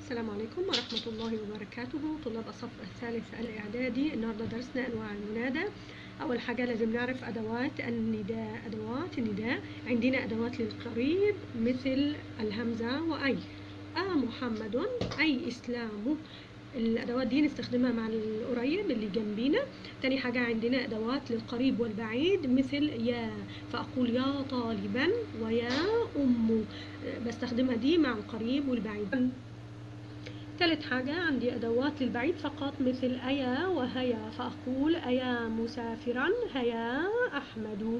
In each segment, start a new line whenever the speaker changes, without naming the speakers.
السلام عليكم ورحمة الله وبركاته طلاب الصف الثالث الإعدادي النهاردة درسنا أنواع المنادى أول حاجة لازم نعرف أدوات النداء أدوات النداء عندنا أدوات للقريب مثل الهمزة وأي آ محمد أي إسلام الأدوات دي نستخدمها مع القريب اللي جنبينا تاني حاجة عندنا أدوات للقريب والبعيد مثل يا فأقول يا طالبا ويا أم بستخدمها دي مع القريب والبعيد ثالث حاجة عندي أدوات للبعيد فقط مثل أيا وهيا فأقول أيا مسافرا هيا أحمد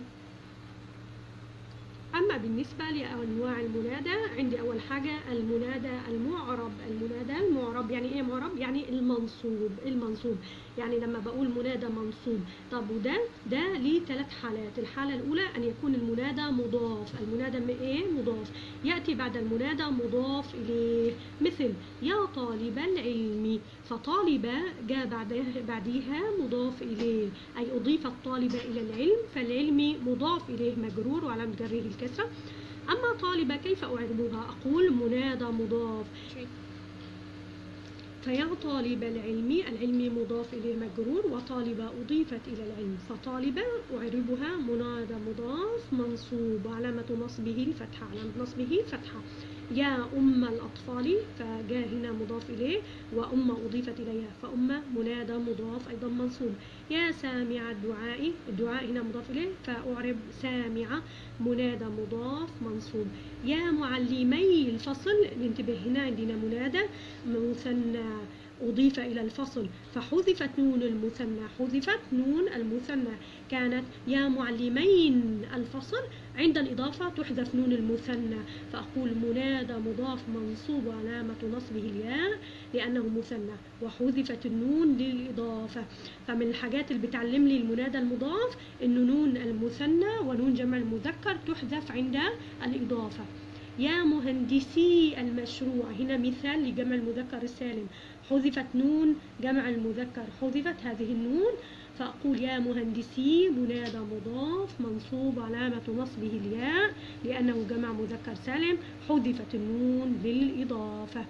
أما بالنسبة لأنواع المنادى عندي أول حاجة المنادى المعرب المنادى المعرب يعني إيه معرب؟ يعني المنصوب المنصوب يعني لما بقول منادى منصوب طب وده ده ليه ثلاث حالات الحالة الأولى أن يكون المنادى مضاف المنادى م- إيه مضاف يأتي بعد المنادى مضاف إليه مثل يا طالب العلم فطالب جاء بعدها بعديها مضاف إليه أي أضيف الطالب إلى العلم فالعلم مضاف إليه مجرور وعلامة جره الكسرة أما طالب كيف أعربها أقول منادى مضاف فيا طالب العلم العلم مضاف إليه مجرور وطالب أضيفت إلى العلم فطالب أعربها منادى مضاف منصوب وعلامة نصبه الفتحة علامة نصبه فتحة يا أم الأطفال فجاء هنا مضاف إليه وأم أضيفت إليها فأم منادى مضاف أيضا منصوب يا سامع الدعاء الدعاء هنا مضاف إليه فأعرب سامع منادى مضاف منصوب يا معلمي الفصل ننتبه هنا عندنا منادى مثنى أضيف إلى الفصل فحذفت نون المثنى حذفت نون المثنى كانت يا معلمين الفصل عند الإضافة تحذف نون المثنى فأقول منادى مضاف منصوب علامة نصبه الياء لأنه مثنى وحذفت النون للإضافة فمن الحاجات اللي بتعلم لي المنادى المضاف إنه نون المثنى ونون جمع المذكر تحذف عند الإضافة يا مهندسي المشروع هنا مثال لجمع المذكر السالم حذفت نون جمع المذكر حذفت هذه النون فأقول يا مهندسي منادى مضاف منصوب علامة نصبه الياء لأنه جمع مذكر سالم حذفت النون للإضافة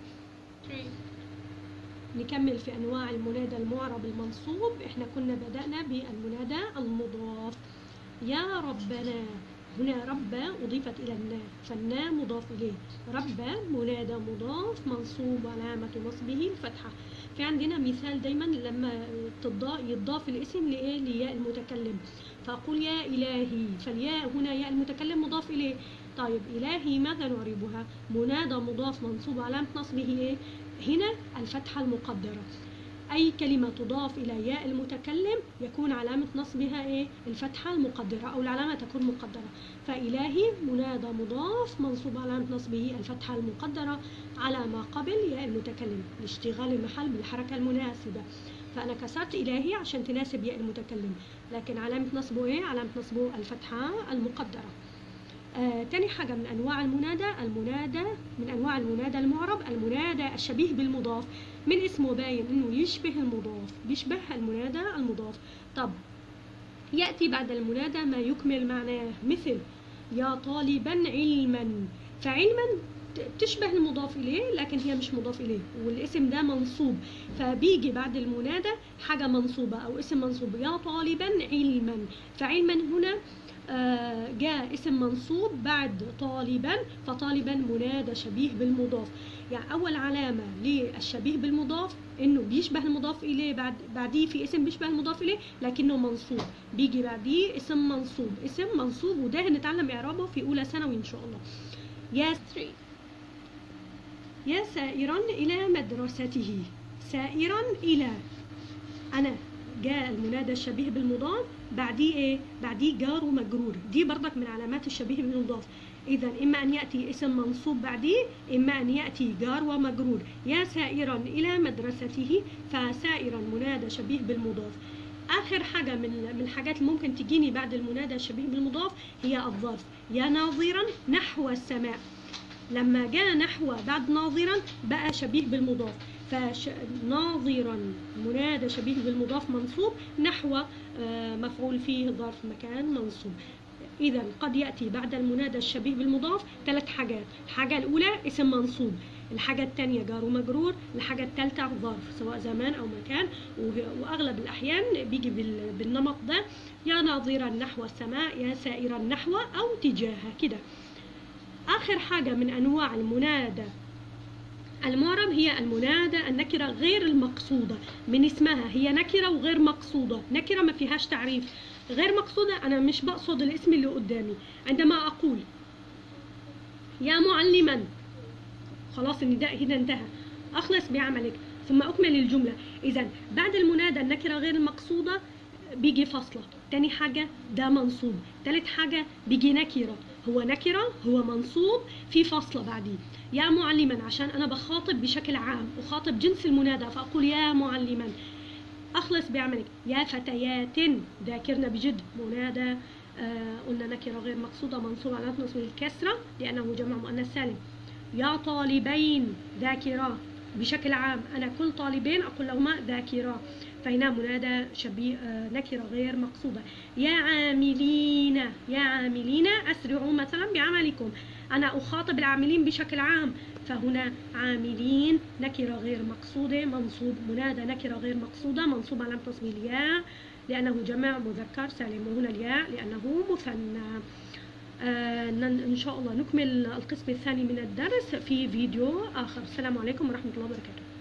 نكمل في أنواع المنادى المعرب المنصوب إحنا كنا بدأنا بالمنادى المضاف يا ربنا هنا رب أضيفت إلى النا فالنا مضاف إليه رب منادى مضاف منصوب علامة نصبه الفتحة في عندنا مثال دايما لما تضا- يضاف الاسم لإيه لياء المتكلم فأقول يا إلهي فالياء هنا ياء المتكلم مضاف إليه طيب إلهي ماذا نعربها منادى مضاف منصوب علامة نصبه إيه هنا الفتحة المقدرة أي كلمة تضاف إلى ياء المتكلم يكون علامة نصبها إيه؟ الفتحة المقدرة أو العلامة تكون مقدرة فإلهي منادى مضاف منصوب علامة نصبه الفتحة المقدرة على ما قبل ياء المتكلم لاشتغال المحل بالحركة المناسبة فأنا كسرت إلهي عشان تناسب ياء المتكلم لكن علامة نصبه إيه؟ علامة نصبه الفتحة المقدرة آه، تاني حاجة من أنواع المنادى المنادى من أنواع المنادى المعرب المنادى الشبيه بالمضاف من اسمه باين إنه يشبه المضاف بيشبه المنادى المضاف طب يأتي بعد المنادى ما يكمل معناه مثل يا طالبا علما فعلما ت- تشبه المضاف إليه لكن هي مش مضاف إليه والاسم ده منصوب فبيجي بعد المنادى حاجة منصوبة أو اسم منصوب يا طالبا علما فعلما هنا آه، جاء اسم منصوب بعد طالبا فطالبا منادى شبيه بالمضاف يعني أول علامة للشبيه بالمضاف إنه بيشبه المضاف إليه بعد بعديه في اسم بيشبه المضاف إليه لكنه منصوب بيجي بعديه اسم منصوب اسم منصوب وده هنتعلم إعرابه في أولى ثانوي إن شاء الله يا يا سائرا إلى مدرسته سائرا إلى أنا جاء المنادى الشبيه بالمضاف بعديه ايه بعديه جار ومجرور دي برضك من علامات الشبيه بالمضاف اذا اما ان ياتي اسم منصوب بعديه اما ان ياتي جار ومجرور يا سائرا الى مدرسته فسائرا منادى شبيه بالمضاف اخر حاجه من من الحاجات اللي ممكن تجيني بعد المنادى الشبيه بالمضاف هي الظرف يا ناظرا نحو السماء لما جاء نحو بعد ناظرا بقى شبيه بالمضاف فناظرا منادى شبيه بالمضاف منصوب نحو آه، مفعول فيه ظرف مكان منصوب إذا قد يأتي بعد المنادى الشبيه بالمضاف ثلاث حاجات الحاجة الأولى اسم منصوب الحاجة التانية جار ومجرور الحاجة التالتة ظرف سواء زمان أو مكان وه- وأغلب الأحيان بيجي بال- بالنمط ده يا ناظرا نحو السماء يا سائرا نحو أو تجاهها كده آخر حاجة من أنواع المنادى المعرب هي المنادى النكرة غير المقصودة من اسمها هي نكرة وغير مقصودة نكرة ما فيهاش تعريف غير مقصودة أنا مش بقصد الاسم اللي قدامي عندما أقول يا معلما خلاص النداء هنا انتهى أخلص بعملك ثم أكمل الجملة إذا بعد المنادى النكرة غير المقصودة بيجي فاصلة تاني حاجة ده منصوب تالت حاجة بيجي نكرة هو نكرة هو منصوب في فاصلة بعديه يا معلما عشان أنا بخاطب بشكل عام أخاطب جنس المنادى فأقول يا معلما أخلص بعملك يا فتيات ذاكرنا بجد منادى آه قلنا نكرة غير مقصودة منصوب على نصب الكسرة لأنه جمع مؤنث سالم يا طالبين ذاكرة بشكل عام أنا كل طالبين أقول لهما ذاكرة فهنا منادى شبيه آه، نكرة غير مقصودة يا عاملين يا عاملين أسرعوا مثلا بعملكم أنا أخاطب العاملين بشكل عام فهنا عاملين نكرة غير مقصودة منصوب منادى نكرة غير مقصودة منصوب على نصب الياء لأنه جمع مذكر سالم وهنا الياء لأنه مثنى آه، نن- إن شاء الله نكمل القسم الثاني من الدرس في فيديو آخر السلام عليكم ورحمة الله وبركاته